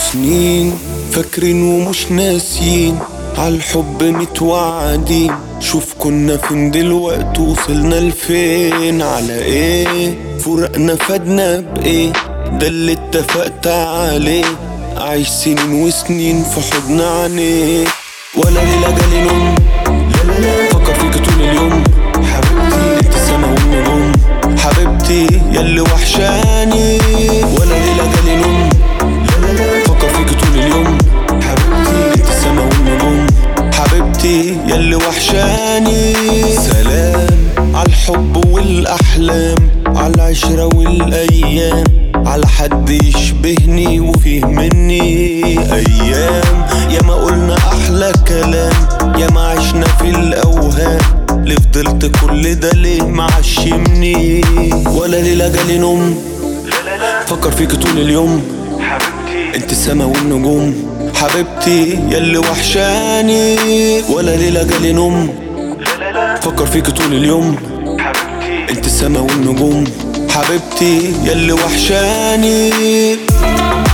سنين فاكرين ومش ناسيين عالحب متوعدين شوف كنا فين دلوقتي وصلنا لفين على ايه فرقنا فادنا بايه ده اللي اتفقت عليه عايش سنين وسنين في حضن عينيك ولا ليلة جالي نوم لا لا لا فكر فيك طول اليوم حبيبتي انت السما والنجوم حبيبتي ياللي وحشاني ولا ليلة جالي نوم لا لا لا فكر فيك طول اليوم حبيبتي انت السما والنجوم حبيبتي ياللي وحشاني سلام عالحب والاحلام عالعشرة والايام على حد يشبهني وفيه مني ايام يا ما قلنا احلى كلام يا ما عشنا في الاوهام ليه فضلت كل ده ليه معشمني ولا ليلة جالي نوم فكر فيك طول اليوم انت السما والنجوم حبيبتي ياللي وحشاني ولا ليلة جالي نوم فكر فيك طول اليوم انت السما والنجوم حبيبتي ياللي وحشاني